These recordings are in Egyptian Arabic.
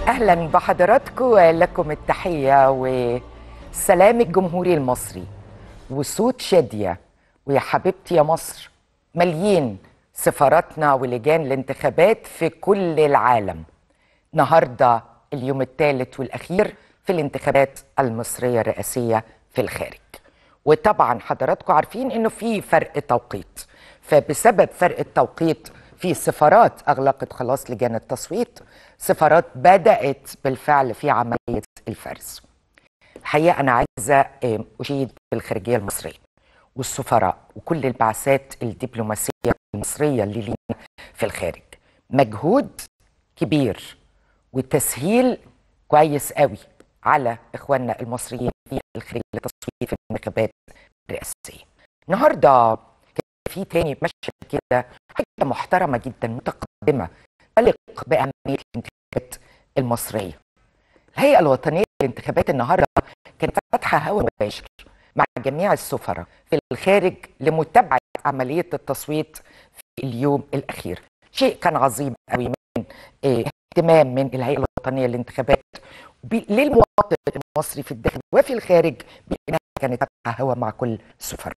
اهلا بحضراتكم ولكم التحيه وسلام الجمهوري المصري وصوت شاديه ويا حبيبتي يا مصر مليين سفاراتنا ولجان الانتخابات في كل العالم النهارده اليوم الثالث والاخير في الانتخابات المصريه الرئاسيه في الخارج وطبعا حضراتكم عارفين انه في فرق توقيت فبسبب فرق التوقيت في سفارات اغلقت خلاص لجان التصويت سفارات بدات بالفعل في عمليه الفرز الحقيقه انا عايزه اشيد بالخارجيه المصريه والسفراء وكل البعثات الدبلوماسيه المصريه اللي لينا في الخارج مجهود كبير وتسهيل كويس قوي على اخواننا المصريين في الخارج للتصويت في الانتخابات الرئاسيه النهارده في تاني مشهد كده حاجه محترمه جدا متقدمه تليق باهميه الانتخابات المصريه. الهيئه الوطنيه للانتخابات النهارده كانت فاتحه هوا مباشر مع جميع السفراء في الخارج لمتابعه عمليه التصويت في اليوم الاخير. شيء كان عظيم قوي من اهتمام من الهيئه الوطنيه للانتخابات للمواطن المصري في الداخل وفي الخارج بانها كانت فاتحه هوا مع كل السفراء.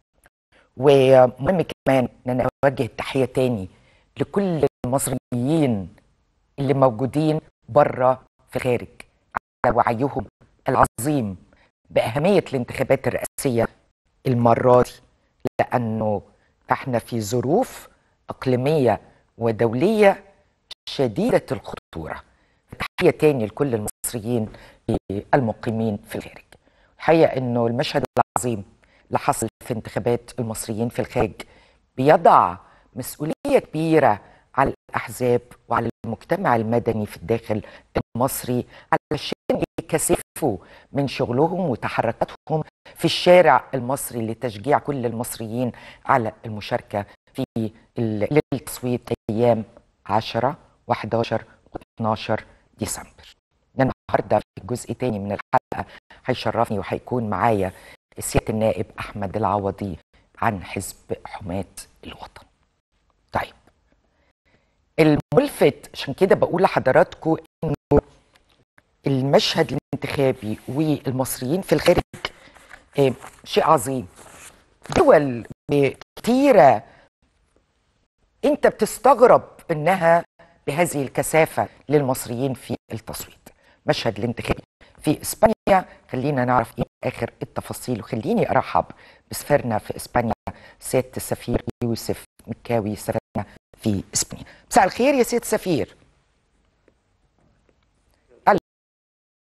ومهم كمان ان انا اوجه تحيه تاني لكل المصريين اللي موجودين بره في الخارج على وعيهم العظيم باهميه الانتخابات الرئاسيه المره دي لانه احنا في ظروف اقليميه ودوليه شديده الخطوره تحيه تاني لكل المصريين المقيمين في الخارج الحقيقه انه المشهد العظيم اللي حصل في انتخابات المصريين في الخارج بيضع مسؤوليه كبيره على الاحزاب وعلى المجتمع المدني في الداخل المصري علشان يكثفوا من شغلهم وتحركاتهم في الشارع المصري لتشجيع كل المصريين على المشاركه في للتصويت ايام 10 و11 و12 ديسمبر. النهارده في جزء تاني من الحلقه هيشرفني وهيكون معايا سياده النائب احمد العوضي عن حزب حماة الوطن. طيب الملفت عشان كده بقول لحضراتكم انه المشهد الانتخابي والمصريين في الخارج شيء عظيم. دول كتيره انت بتستغرب انها بهذه الكثافه للمصريين في التصويت. مشهد الانتخابي في اسبانيا خلينا نعرف ايه اخر التفاصيل وخليني ارحب بسفيرنا في اسبانيا سياده السفير يوسف مكاوي سفيرنا في اسبانيا مساء الخير يا سياده السفير